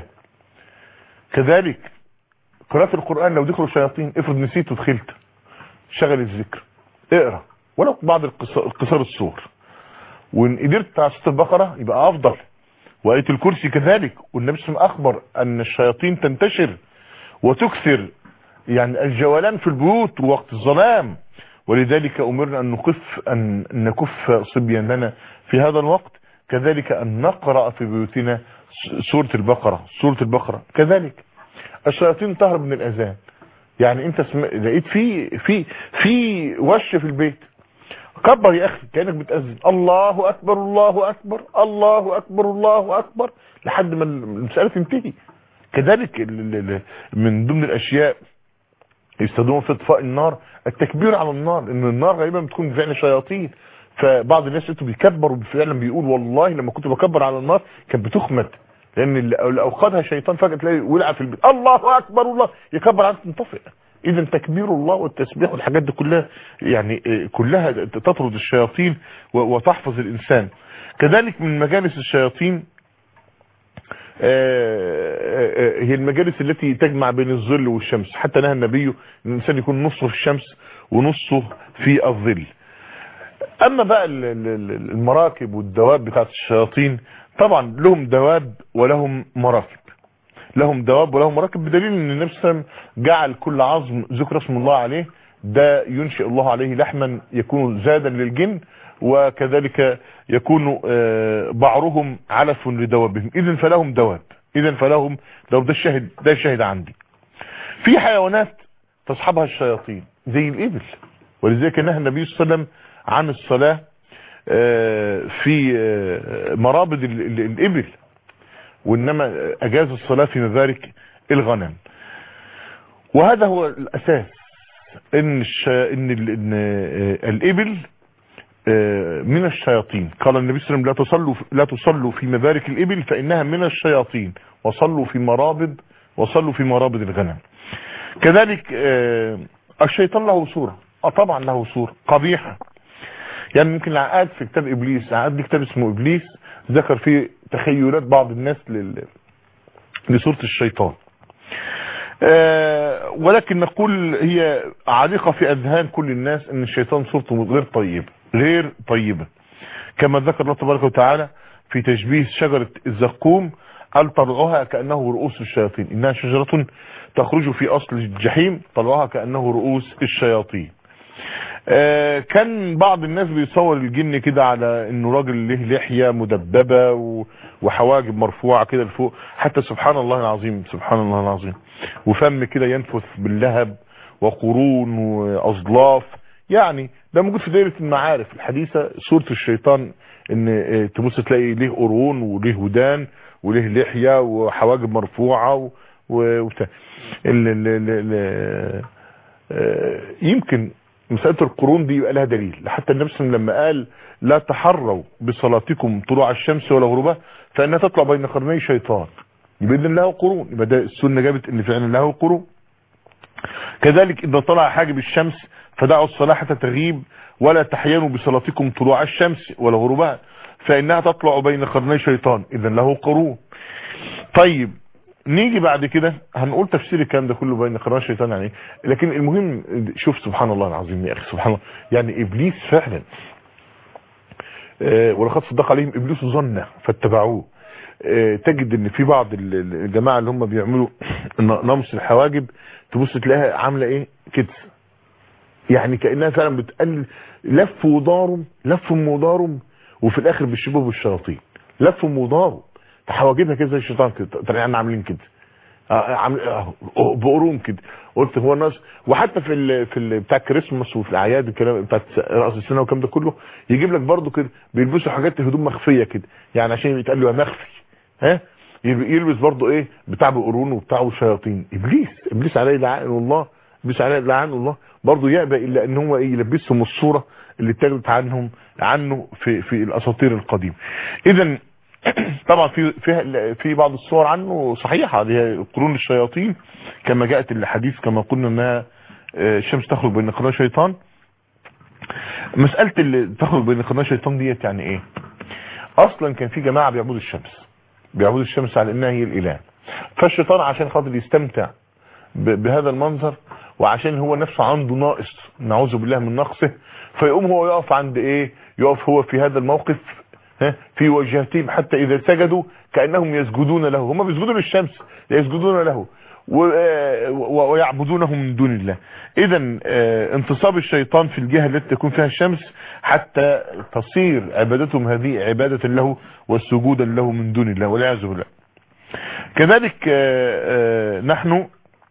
كذلك قراءة القرآن لو دخلوا شياطين افرض نسيت ودخلت شغل الذكر اقرا ولو بعض القصار القصار الصور وان قدرت على سوره البقره يبقى افضل وآية الكرسي كذلك والنبي صلى الله عليه وسلم أخبر أن الشياطين تنتشر وتكثر يعني الجولان في البيوت وقت الظلام ولذلك أمرنا أن نكف أن نكف صبياننا في هذا الوقت كذلك أن نقرأ في بيوتنا سورة البقرة سورة البقرة كذلك الشياطين تهرب من الأذان يعني انت سم... لقيت في في في وش في البيت كبر يا اخي كانك بتأذن الله اكبر الله اكبر الله اكبر الله اكبر لحد ما المسألة تنتهي كذلك ال- ال- ال- من ضمن الاشياء يستخدمون في اطفاء النار التكبير على النار ان النار غالبا بتكون فعل شياطين فبعض الناس انتوا بيكبروا فعلا بيقول والله لما كنت بكبر على النار كانت بتخمد لان اللي اللي اوقدها شيطان فجاه تلاقي ولع في البيت الله اكبر الله يكبر على تنطفئ اذا تكبير الله والتسبيح والحاجات دي كلها يعني آه، كلها تطرد الشياطين و- وتحفظ الانسان كذلك من مجالس الشياطين آه، آه، هي المجالس التي تجمع بين الظل والشمس حتى نهى النبي ان الانسان يكون نصه في الشمس ونصه في الظل اما بقى ال- ال- ال- المراكب والدواب بتاعت الشياطين طبعا لهم دواب ولهم مراكب لهم دواب ولهم مراكب بدليل ان النبي صلى الله عليه وسلم جعل كل عظم ذكر اسم الله عليه ده ينشئ الله عليه لحما يكون زادا للجن وكذلك يكون آه، بعرهم علف لدوابهم اذا فلهم دواب اذا فلهم دواب ده الشاهد ده الشاهد عندي في حيوانات تصحبها الشياطين زي الابل ولذلك نهى النبي صلى الله عليه وسلم عن الصلاة آه، في آه، مرابض ال- ال- الابل وانما اجاز الصلاة في مبارك الغنم وهذا هو الاساس ان الش... ان, ال... إن آه، الابل آه، من الشياطين قال النبي صلى الله عليه وسلم لا تصلوا لا تصلوا في مبارك الابل فانها من الشياطين وصلوا في مرابض وصلوا في مرابض الغنم كذلك آه، الشيطان له صورة اه طبعا له صورة قبيحة يعني ممكن العقاد في كتاب ابليس عقاد ليه كتاب اسمه ابليس ذكر فيه تخيلات بعض الناس لل... لصورة الشيطان آه، ولكن نقول هي عالقة في اذهان كل الناس ان الشيطان صورته غير طيبة غير طيبة كما ذكر الله تبارك وتعالى في تشبيه شجرة الزقوم قال طلعها كأنه رؤوس الشياطين إنها شجرة تخرج في أصل الجحيم طلعها كأنه رؤوس الشياطين آه، كان بعض الناس بيصور الجن كده على انه راجل له لحية مدببة و- وحواجب مرفوعة كده لفوق حتى سبحان الله العظيم سبحان الله العظيم وفم كده ينفث باللهب وقرون واظلاف يعني ده موجود في دائرة المعارف الحديثة سورة الشيطان ان آه، تبص تلاقي ليه قرون وليه ودان وليه لحية وحواجب مرفوعة و- و- وبتاع ال- ال- ال- ال- آه، يمكن مسألة القرون دي يبقى لها دليل حتى النبي صلى الله عليه وسلم لما قال لا تحروا بصلاتكم طلوع الشمس ولا غروبها فإنها تطلع بين قرني شيطان يبقى إذن له قرون يبقى ده السنة جابت إن فعلا له قرون كذلك إذا طلع حاجب الشمس فدعوا الصلاة حتى تغيب ولا تحينوا بصلاتكم طلوع الشمس ولا غروبها فإنها تطلع بين قرني شيطان إذا له قرون طيب نيجي بعد كده هنقول تفسير الكلام ده كله بين قرار الشيطان يعني إيه. لكن المهم شوف سبحان الله العظيم يا اخي سبحان الله يعني ابليس فعلا آه، ولقد صدق عليهم ابليس ظنه فاتبعوه آه، تجد ان في بعض ال- ال- الجماعه اللي هم بيعملوا ن- نمص الحواجب تبص تلاقيها عامله ايه كده يعني كانها فعلا بتقلل لف ودارم لف ودارم وفي الاخر بيشبهوا بالشياطين لف ودارم حواجبها كده زي الشيطان كده طالعين عاملين كده آه، عامل آه، بقرون كده قلت هو الناس وحتى في ال في ال بتاع الكريسماس وفي الاعياد الكلام بتاعت راس السنه والكلام ده كله يجيب لك برضه كده بيلبسوا حاجات هدوم مخفيه كده يعني عشان يتقال له يا مخفي ها يب- يلبس برضه ايه بتاع بقرون وبتاع شياطين ابليس ابليس عليه لعان الله ابليس عليه لعان الله برضه يأبى الا ان هو ايه يلبسهم الصوره اللي اتكلمت عنهم عنه في في الاساطير القديمه اذا طبعا في في في بعض الصور عنه صحيحه اللي هي قرون الشياطين كما جاءت الحديث كما قلنا انها آه، الشمس تخرج بين قرني شيطان مساله اللي تخرج بين قرني شيطان ديت يعني ايه اصلا كان في جماعه بيعبدوا الشمس بيعبدوا الشمس على انها هي الاله فالشيطان عشان خاطر يستمتع ب- بهذا المنظر وعشان هو نفسه عنده ناقص نعوذ بالله من نقصه فيقوم هو يقف عند ايه يقف هو في هذا الموقف ها في وجهتهم حتى اذا سجدوا كانهم يسجدون له هم بيسجدوا للشمس يسجدون له و- آه، و- ويعبدونه من دون الله اذا آه، انتصاب الشيطان في الجهه التي تكون فيها الشمس حتى تصير عبادتهم هذه عباده له والسجودا له من دون الله والعياذ بالله كذلك آه، آه، نحن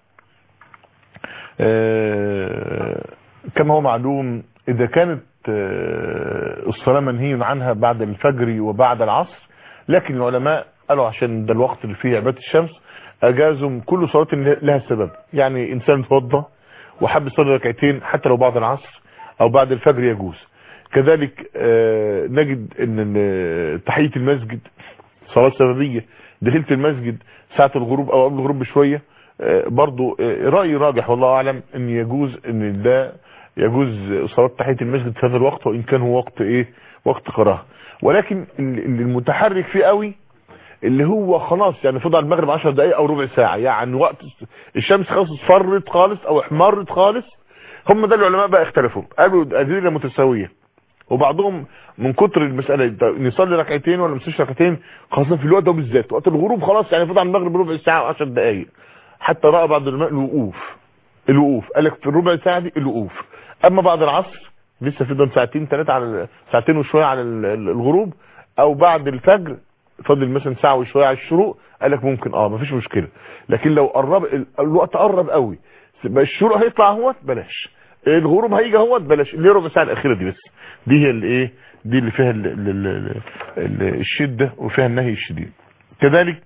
آه، كما هو معلوم اذا كانت آه، الصلاة منهي عنها بعد الفجر وبعد العصر لكن العلماء قالوا عشان ده الوقت اللي فيه عبادة الشمس اجازوا كل صلاة لها سبب يعني انسان توضى وحب يصلي ركعتين حتى لو بعد العصر او بعد الفجر يجوز كذلك آه، نجد ان ال- تحية المسجد صلاة سببية دخلت المسجد ساعة الغروب او قبل الغروب بشوية آه، برضو آه، رأيي راجح والله اعلم ان يجوز ان ده يجوز صلاة تحية المسجد في هذا الوقت وان كان هو وقت ايه وقت كراهه ولكن ال- اللي المتحرك فيه قوي اللي هو خلاص يعني فضل على المغرب 10 دقائق او ربع ساعة يعني وقت الشمس خلاص اصفرت خالص او احمرت خالص هم ده العلماء بقى اختلفوا قالوا ادله متساويه وبعضهم من كتر المسألة ده نصلي ركعتين ولا نصليش ركعتين خاصة في الوقت ده بالذات وقت الغروب خلاص يعني فضل على المغرب ربع ساعة و10 دقائق حتى رأى بعض العلماء الوقوف الوقوف قال لك في الربع ساعة دي الوقوف اما بعد العصر لسه فضل ساعتين ثلاثة على ال- ساعتين وشوية على ال- ال- الغروب او بعد الفجر فضل مثلا ساعة وشوية على الشروق قال لك ممكن اه مفيش مشكلة لكن لو قرب ال- الوقت قرب قوي بقى الشروق هيطلع اهوت بلاش الغروب هيجي اهوت بلاش اللي هي ربع ساعة الاخيرة دي بس دي هي اللي ايه دي اللي فيها ال ال ال ال الشدة وفيها النهي الشديد كذلك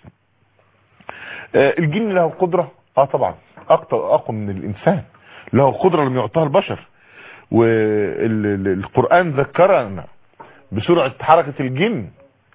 آه، الجن له قدرة اه طبعا اكتر اقوى من الانسان له قدرة لم يعطيها البشر والقرآن ذكرنا بسرعة حركة الجن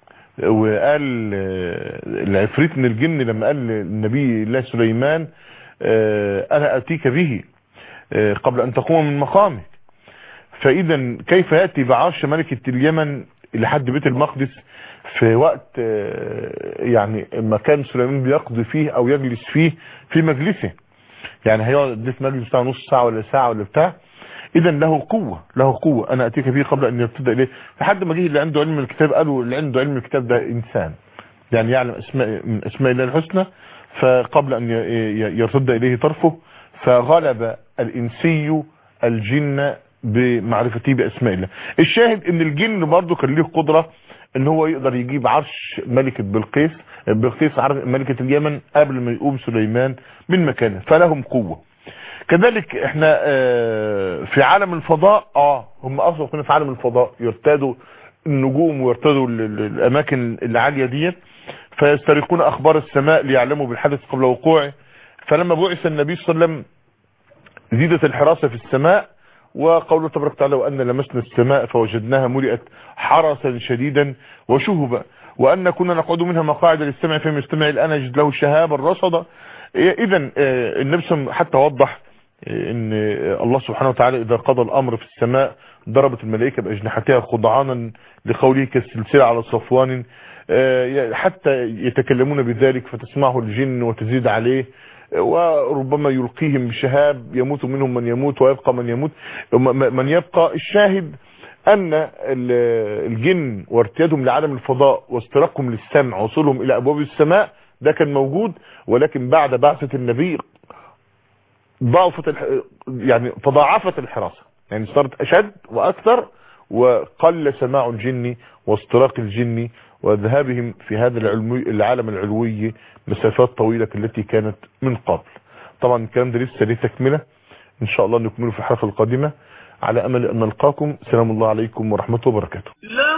وقال آه، العفريت من الجن لما قال للنبي الله سليمان آه، انا اتيك به آه، قبل ان تقوم من مقامك فاذا كيف ياتي بعرش ملكة اليمن لحد بيت المقدس في وقت آه، يعني مكان سليمان بيقضي فيه او يجلس فيه في مجلسه يعني هيقعد في مجلس بتاع نص ساعة ولا ساعة ولا بتاع اذا له قوة له قوة انا اتيك به قبل ان يرتد اليه لحد ما جه اللي عنده علم الكتاب قالوا اللي عنده علم الكتاب ده انسان يعني يعلم اسماء من اسماء الله الحسنى فقبل ان ي- ي- يرتد اليه طرفه فغلب الانسي الجن بمعرفته باسماء الله الشاهد ان الجن برضه كان له قدرة ان هو يقدر يجيب عرش ملكة بلقيس بلقيس عرش ملكة اليمن قبل ما يقوم سليمان من مكانه فلهم قوة كذلك احنا آه، في عالم الفضاء اه هم اصلا كنا في عالم الفضاء يرتادوا النجوم ويرتادوا ال- ال- الاماكن العالية ديت فيسترقون اخبار السماء ليعلموا بالحدث قبل وقوعه فلما بعث النبي صلى الله عليه وسلم زيدت الحراسة في السماء وقوله تبارك وتعالى وأن لمسنا السماء فوجدناها ملئت حرسا شديدا وشهبا وأن كنا نقعد منها مقاعد للسمع فيما يستمع الآن يجد له شهابا رصدا إذا النبي صلى الله عليه وسلم حتى وضح آه، ان آه، الله سبحانه وتعالى اذا قضى الامر في السماء ضربت الملائكة باجنحتها خضعانا لقوله كالسلسلة على صفوان آه، حتى يتكلمون بذلك فتسمعه الجن وتزيد عليه وربما يلقيهم بشهاب يموت منهم من يموت ويبقى من يموت م- من يبقى الشاهد ان ال- الجن وارتيادهم لعالم الفضاء واستراقهم للسمع وصولهم الى ابواب السماء ده كان موجود ولكن بعد بعثة النبي ضعفت الح... يعني تضاعفت الحراسة يعني صارت اشد واكثر وقل سماع الجن واستراق الجن وذهابهم في هذا العلمي العالم العلوي مسافات طويلة التي كانت من قبل طبعا الكلام ده لسه ليه تكملة ان شاء الله نكمله في الحلقة القادمة على امل ان نلقاكم سلام الله عليكم ورحمة وبركاته لا